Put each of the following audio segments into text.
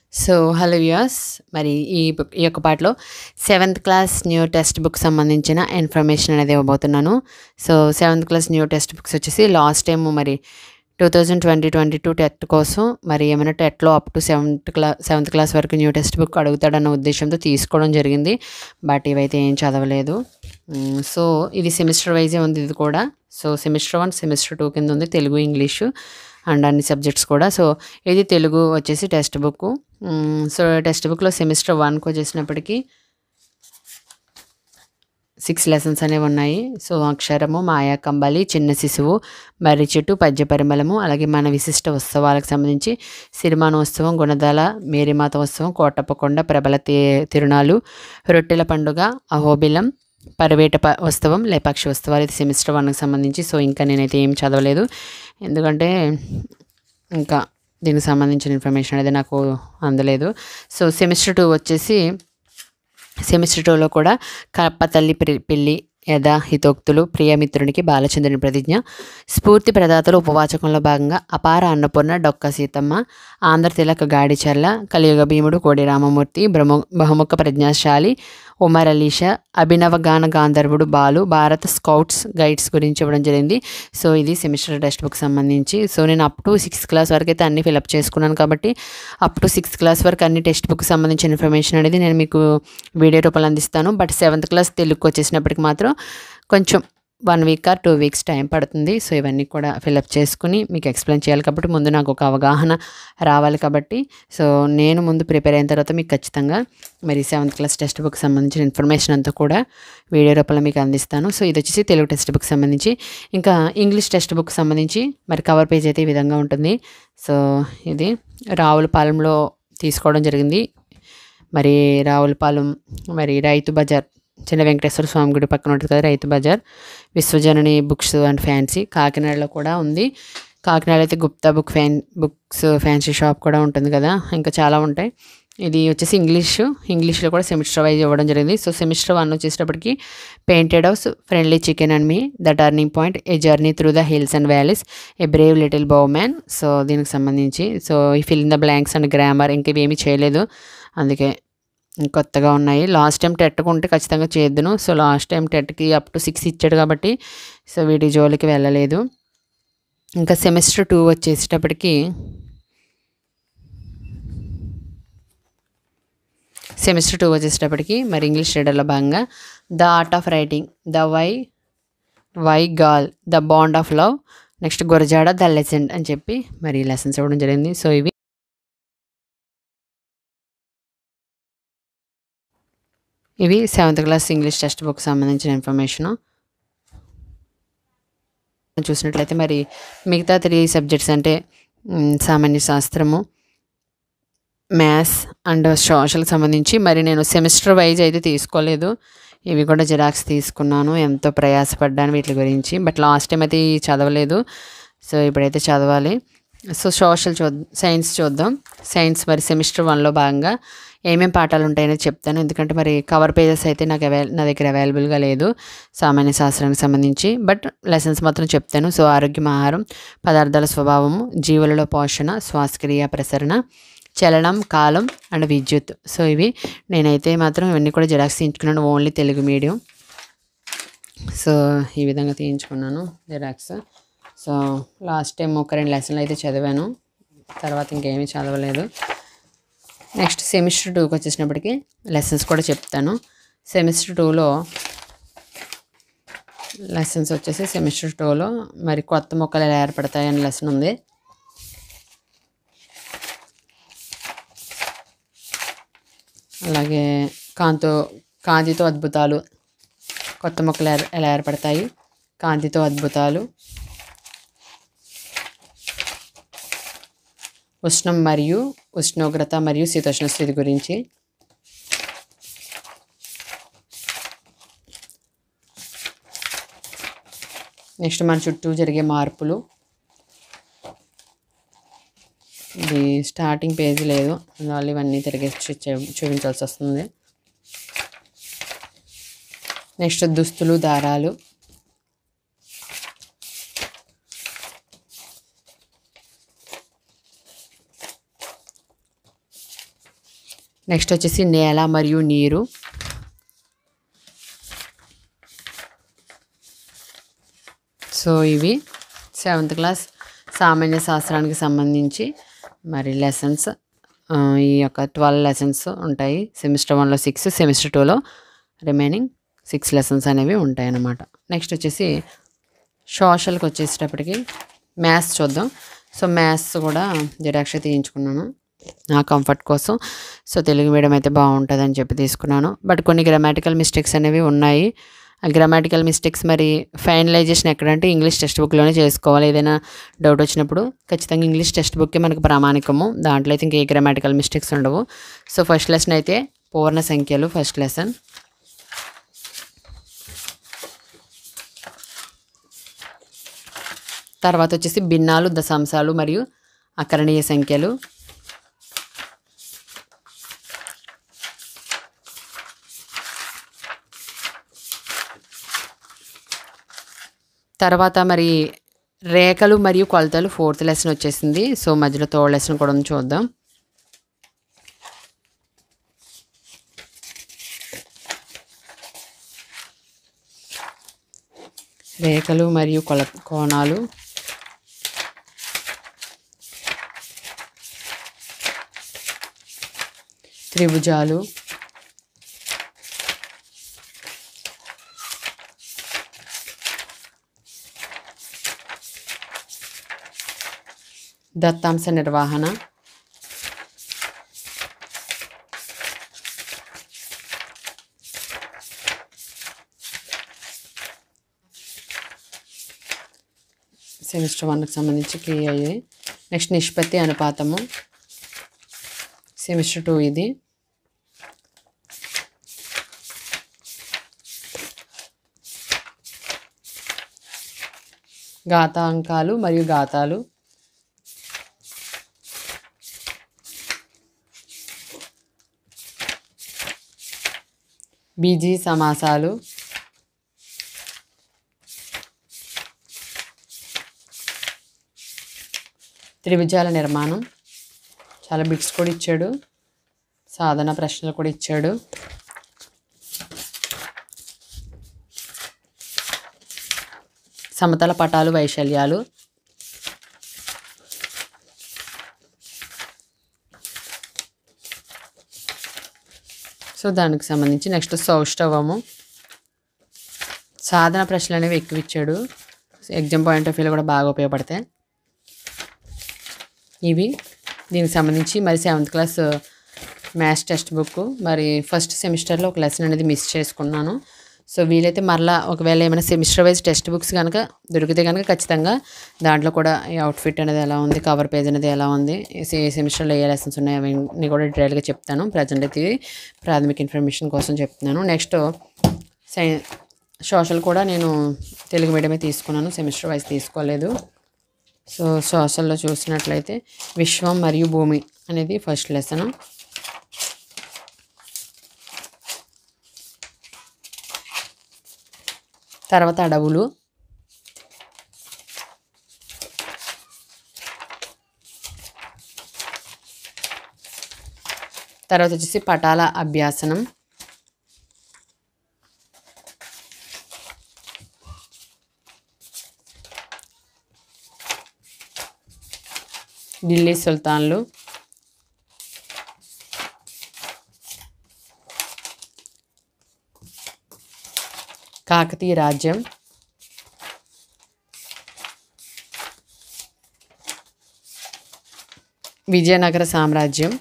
so hello viewers మరి ఈ book ఈ యొక్క పాటలో seventh class new text book సంబంధించిన ఇన్ఫర్మేషన్ అనేది ఇవ్వబోతున్నాను so seventh class new text books వచ్చేసి లాస్ట్ టైం మరి two thousand twenty twenty two TET కోసం మరి ఏమైనా టెట్లో అప్ టు సెవెంత్ క్లా సెవెంత్ క్లాస్ వరకు న్యూ టెక్స్ట్ బుక్ అడుగుతాడన్న ఉద్దేశంతో తీసుకోవడం జరిగింది బట్ ఇవైతే ఏం చదవలేదు మ్, సో ఇది సెమిస్టర్ వైజే ఉంది ఇది కూడా so semester one semester two కింద ఉంది తెలుగు ఇంగ్లీషు అండ్ అన్ని సబ్జెక్ట్స్ కూడా సో ఇది తెలుగు వచ్చేసి టెక్స్ట్ బుక్ సో టెక్స్ట్ బుక్లో సెమిస్టర్ వన్కి వచ్చేసినప్పటికీ సిక్స్ లెసన్స్ అనేవి ఉన్నాయి సో అక్షరము మాయా కంబలి చిన్న శిశువు మర్రి చెట్టు పద్య పరిమళము అలాగే మన విశిష్ట ఉత్సవాలకు సంబంధించి సిరిమానోత్సవం గుణదల మేరీమాత ఉత్సవం కోటప్పకొండ ప్రబల తి తిరునాళ్ళు రొట్టెల పండుగ అహోబిలం పరవేట ప ఉత్సవం లేపాక్షి ఉత్సవాలు ఇది సెమిస్టర్ వన్కి సంబంధించి సో ఇంకా నేనైతే ఏం చదవలేదు ఎందుకంటే ఇంకా దీనికి సంబంధించిన ఇన్ఫర్మేషన్ అనేది నాకు అందలేదు సో సెమిస్టర్ టూ వచ్చేసి సెమిస్టర్ టూలో కూడా కప్ప తల్లి ప్రి- పెళ్లి యథా హితోక్తులు ప్రియమిత్రునికి బాలచంద్రుని ప్రతిజ్ఞ స్ఫూర్తి ప్రదాతలు ఉపవాచకంలో భాగంగా అపార అన్నపూర్ణ డొక్క సీతమ్మ ఆంధ్ర తిలక గాడిచర్ల కలియుగ భీముడు కోడి రామమూర్తి బ్రహ్మ బహుముఖ ప్రజ్ఞాశాలి ఉమర్ అలీషా అభినవ గాన గాంధర్వుడు బాలు భారత్ స్కౌట్స్ గైడ్స్ గురించి ఇవ్వడం జరిగింది సో ఇది సెమిస్టర్ టెక్స్ట్ బుక్ సంబంధించి సో నేను అప్ టు సిక్స్త్ క్లాస్ వరకు అయితే అన్ని ఫిలప్ చేసుకున్నాను కాబట్టి అప్ టు సిక్స్త్ క్లాస్ వరకు అన్ని టెక్స్ట్ బుక్ సంబంధించిన ఇన్ఫర్మేషన్ అనేది నేను మీకు వీడియో రూపంలో అందిస్తాను బట్ సెవెంత్ క్లాస్ తెలుగుకి వచ్చేసినప్పటికి మాత్రం కొంచెం one week or two weeks time పడుతుంది సో ఇవన్నీ కూడా ఫిలప్ చేసుకుని మీకు ఎక్స్ప్లెయిన్ చేయాలి కాబట్టి ముందు నాకు ఒక అవగాహన రావాలి కాబట్టి సో నేను ముందు ప్రిపేర్ అయిన తర్వాత మీకు ఖచ్చితంగా మరి సెవెంత్ క్లాస్ టెక్స్ట్ బుక్ సంబంధించిన ఇన్ఫర్మేషన్ అంతా కూడా వీడియో రూపంలో మీకు అందిస్తాను సో ఇది వచ్చేసి తెలుగు టెక్స్ట్ బుక్ సంబంధించి ఇంకా ఇంగ్లీష్ టెక్స్ట్ బుక్ సంబంధించి మరి కవర్ పేజ్ అయితే ఈ విధంగా ఉంటుంది సో ఇది రావులపాలెంలో తీసుకోవడం జరిగింది మరి రావులపాలెం మరి రైతు బజార్ చిన్న వెంకటేశ్వర స్వామి గుడి పక్కన ఉంటుంది కదా రైతు బజార్ విశ్వజనని బుక్స్ అండ్ ఫ్యాన్సీ కాకినాడలో కూడా ఉంది కాకినాడ అయితే Gupta book fan books fancy shop కూడా ఉంటుంది కదా ఇంకా చాలా ఉంటాయి ఇది వచ్చేసి ఇంగ్లీష్ ఇంగ్లీష్లో కూడా సెమిస్టర్ వైజ్ ఇవ్వడం జరిగింది సో సెమిస్టర్ వన్ వచ్చేటప్పటికి painted house friendly chicken and me the turning point a journey through the hills and valleys a brave little bow man so దీనికి సంబంధించి సో ఈ fill in the blanks and grammar ఇంక ఇవేమీ చేయలేదు అందుకే కొత్తగా ఉన్నాయి లాస్ట్ టైం టెట్కు ఉంటే ఖచ్చితంగా చేద్దును సో లాస్ట్ టైం టెట్కి అప్ టు సిక్స్ ఇచ్చాడు కాబట్టి సో వీటి జోలికి వెళ్ళలేదు ఇంకా సెమిస్టర్ టూ వచ్చేసేటప్పటికి సెమిస్టర్ టూ వచ్చేసేటప్పటికి మరి ఇంగ్లీష్ రీడర్లో భాగంగా the art of writing the why why gal the bond of love next Gurajada the legend అని చెప్పి మరి లెసన్స్ ఇవ్వడం జరిగింది సో ఇవి ఇవి seventh class English text book information ఇన్ఫర్మేషను చూసినట్లయితే మరి మిగతా త్రీ సబ్జెక్ట్స్ అంటే మ్, సామాన్య శాస్త్రము మ్యాథ్స్ అండ్ సోషల్కి సంబంధించి మరి నేను సెమిస్టర్ వైజ్ అయితే తీసుకోలేదు ఇవి కూడా జిరాక్స్ తీసుకున్నాను ఎంతో ప్రయాసపడ్డాను వీటి గురించి బట్ లాస్ట్ టైం అయితే ఇవి చదవలేదు సో ఇప్పుడైతే చదవాలి సో సోషల్ చూద్దాం సైన్స్ చూద్దాం సైన్స్ మరి సెమిస్టర్ వన్లో భాగంగా ఏమేం పాఠాలు ఉంటాయని చెప్తాను ఎందుకంటే మరి కవర్ పేజెస్ అయితే నాకు అవైల్ నా దగ్గర అవైలబుల్గా లేదు సామాన్య శాస్త్రానికి సంబంధించి బట్ లెసన్స్ మాత్రం చెప్తాను సో ఆరోగ్యం ఆహారం పదార్థాల స్వభావము జీవులలో పోషణ శ్వాసక్రియ ప్రసరణ చలనం కాలం అండ్ విద్యుత్ సో ఇవి నేనైతే మాత్రం ఇవన్నీ కూడా జిరాక్స్ తీయించుకున్నాను ఓన్లీ తెలుగు మీడియం సో ఈ విధంగా తీయించుకున్నాను జిరాక్స్ సో లాస్ట్ టైం ఒక రెండు లెసన్లు అయితే చదివాను తర్వాత ఇంకేమీ చదవలేదు నెక్స్ట్ సెమిస్టర్ టూకి వచ్చేసినప్పటికి లెసన్స్ కూడా చెప్తాను సెమిస్టర్ టూలో లెసన్స్ వచ్చేసి సెమిస్టర్ టూలో మరి కొత్త మొక్కలు ఎలా ఏర్పడతాయి అనే లెసన్ ఉంది అలాగే కాంతో కాంతితో అద్భుతాలు కొత్త మొక్కలు ఏర్- ఎలా ఏర్పడతాయి కాంతితో అద్భుతాలు ఉష్ణం మరియు ఉష్ణోగ్రత మరియు శీతోష్ణ స్థితి గురించి నెక్స్ట్ మన చుట్టూ జరిగే మార్పులు ఇది స్టార్టింగ్ పేజీ లేదు అందువల్ల ఇవన్నీ తిరిగి చూ- చూపించాల్సి వస్తుంది నెక్స్ట్ దుస్తులు దారాలు నెక్స్ట్ వచ్చేసి నేల మరియు నీరు సో ఇవి సెవెంత్ క్లాస్ సామాన్య శాస్త్రానికి సంబంధించి మరి లెసన్స్ ఈ యొక్క ట్వెల్వ్ లెసన్స్ ఉంటాయి సెమిస్టర్ వన్లో సిక్స్ సెమిస్టర్ టూలో రిమైనింగ్ సిక్స్ లెసన్స్ అనేవి ఉంటాయి అన్నమాట నెక్స్ట్ వచ్చేసి సోషల్కి వచ్చేసేటప్పటికి మ్యాథ్స్ చూద్దాం సో మ్యాథ్స్ కూడా జిరాక్ష తీయించుకున్నాను నా కంఫర్ట్ కోసం సో తెలుగు మీడియం అయితే బాగుంటుందని చెప్పి తీసుకున్నాను బట్ కొన్ని గ్రామాటికల్ మిస్టేక్స్ అనేవి ఉన్నాయి ఆ గ్రామాటికల్ మిస్టేక్స్ మరి ఫైనలైజేషన్ ఎక్కడంటే ఇంగ్లీష్ టెక్స్ట్ బుక్లోనే చేసుకోవాలి ఏదైనా డౌట్ వచ్చినప్పుడు ఖచ్చితంగా ఇంగ్లీష్ టెక్స్ట్ బుక్కే మనకు ప్రామాణికము దాంట్లో అయితే ఇంకే గ్రామాటికల్ మిస్టేక్స్ ఉండవు సో ఫస్ట్ లెసన్ అయితే పూర్ణ సంఖ్యలు ఫస్ట్ లెసన్ తర్వాత వచ్చేసి భిన్నాలు దశాంశాలు మరియు అకరణీయ సంఖ్యలు తర్వాత మరి రేఖలు మరియు కొలతలు ఫోర్త్ లెసన్ వచ్చేసింది సో మధ్యలో థర్డ్ లెసన్ కూడా ఉంది చూద్దాం రేఖలు మరియు కొల కోణాలు త్రిభుజాలు దత్తాంశ నిర్వహణ సెమిస్టర్ వన్కి సంబంధించి కీ అయ్యాయి నెక్స్ట్ నిష్పత్తి అనుపాతము సెమిస్టర్ టూ ఇది ఘాతాంకాలు మరియు ఘాతాలు బీజీ సమాసాలు త్రిభుజాల నిర్మాణం చాలా బిట్స్ కూడా ఇచ్చాడు సాధన ప్రశ్నలు కూడా ఇచ్చాడు సమతల పటాలు వైశాల్యాలు సో దానికి సంబంధించి నెక్స్ట్ సౌష్ఠవము సాధన ప్రశ్నలు అనేవి ఎక్కువ ఇచ్చాడు ఎగ్జామ్ పాయింట్ ఆఫ్ వ్యూలో కూడా బాగా ఉపయోగపడతాయి ఇవి దీనికి సంబంధించి మరి seventh class maths text book మరి ఫస్ట్ సెమిస్టర్లో ఒక లెసన్ అనేది మిస్ చేసుకున్నాను సో వీలైతే మరలా ఒకవేళ ఏమైనా సెమిస్టర్ వైజ్ టెక్స్ట్ బుక్స్ కనుక దొరికితే కనుక ఖచ్చితంగా దాంట్లో కూడా ఈ అవుట్ఫిట్ అనేది ఎలా ఉంది కవర్ పేజ్ అనేది ఎలా ఉంది ఏ సెమిస్టర్లో ఏ లెసన్స్ ఉన్నాయి అవన్నీ కూడా డీటెయిల్గా చెప్తాను ప్రజెంట్ అయితే ఇది ప్రాథమిక ఇన్ఫర్మేషన్ కోసం చెప్తున్నాను నెక్స్ట్ సై సోషల్ కూడా నేను తెలుగు మీడియమే తీసుకున్నాను సెమిస్టర్ వైజ్ తీసుకోలేదు సో సోషల్లో చూసినట్లయితే విశ్వం మరియు భూమి అనేది ఫస్ట్ లెసన్ తర్వాత అడవులు తర్వాత వచ్చేసి పటాల అభ్యాసనం ఢిల్లీ సుల్తాన్లు కాకతీయ రాజ్యం విజయనగర సామ్రాజ్యం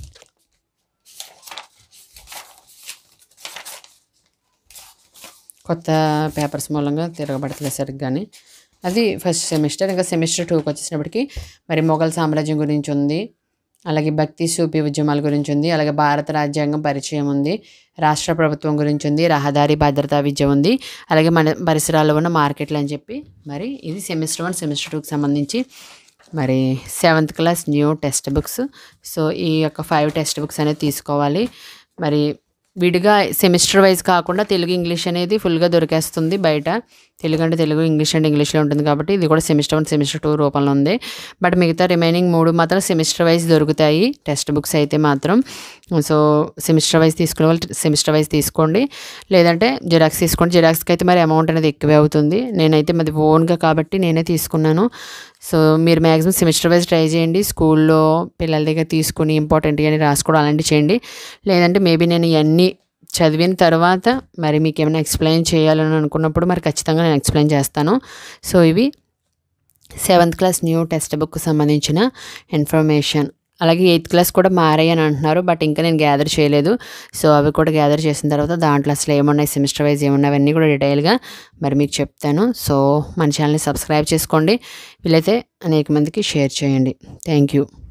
కొత్త పేపర్స్ మూలంగా తిరగబడతలేదు సరిగ్గాని అది ఫస్ట్ సెమిస్టర్ ఇంకా సెమిస్టర్ టూకి వచ్చేసినప్పటికి మరి మొఘల్ సామ్రాజ్యం గురించి ఉంది అలాగే భక్తి సూపి ఉద్యమాల గురించి ఉంది అలాగే భారత రాజ్యాంగం పరిచయం ఉంది రాష్ట్ర ప్రభుత్వం గురించి ఉంది రహదారి భద్రతా విద్య ఉంది అలాగే మన పరిసరాల్లో ఉన్న మార్కెట్లు అని చెప్పి మరి ఇది సెమిస్టర్ వన్ సెమిస్టర్ టూకి సంబంధించి మరి seventh class new text books so ఈ యొక్క ఫైవ్ టెక్స్ట్ బుక్స్ అనేది తీసుకోవాలి మరి విడిగా సెమిస్టర్ వైజ్ కాకుండా తెలుగు ఇంగ్లీష్ అనేది ఫుల్గా దొరికేస్తుంది బయట తెలుగు అంటే తెలుగు ఇంగ్లీష్ అంటే ఇంగ్లీష్లో ఉంటుంది కాబట్టి ఇది కూడా సెమిస్టర్ వన్ సెమిస్టర్ టూ రూపంలో ఉంది బట్ మిగతా రిమైనింగ్ మూడు మాత్రం సెమిస్టర్ వైజ్ దొరుకుతాయి టెక్స్ట్ బుక్స్ అయితే మాత్రం సో సెమిస్టర్ వైజ్ తీసుకునే వాళ్ళు సెమిస్టర్ వైజ్ తీసుకోండి లేదంటే జిరాక్స్ తీసుకోండి జిరాక్స్కి అయితే మరి అమౌంట్ అనేది ఎక్కువే అవుతుంది నేనైతే మాది ఓన్గా కాబట్టి నేనే తీసుకున్నాను సో మీరు మ్యాక్సిమం సెమిస్టర్ వైజ్ ట్రై చేయండి స్కూల్లో పిల్లల దగ్గర తీసుకుని ఇంపార్టెంట్ అని రాసుకోవడం అలాంటివి చేయండి లేదంటే మేబీ నేను ఇవన్నీ చదివిన తర్వాత మరి మీకు ఏమైనా ఎక్స్ప్లెయిన్ చేయాలని అనుకున్నప్పుడు మరి ఖచ్చితంగా నేను ఎక్స్ప్లెయిన్ చేస్తాను సో ఇవి seventh class new text book సంబంధించిన ఇన్ఫర్మేషన్ అలాగే ఎయిత్ క్లాస్ కూడా మారాయి అని అంటున్నారు బట్ ఇంకా నేను గ్యాదర్ చేయలేదు సో అవి కూడా గ్యాదర్ చేసిన తర్వాత దాంట్లో అసలు ఏమున్నాయి సెమిస్టర్ వైజ్ ఏమున్నాయి అవన్నీ కూడా డీటెయిల్గా మరి మీకు చెప్తాను సో మన ఛానల్ని సబ్స్క్రైబ్ చేసుకోండి వీలైతే అనేక మందికి షేర్ చేయండి థ్యాంక్ యూ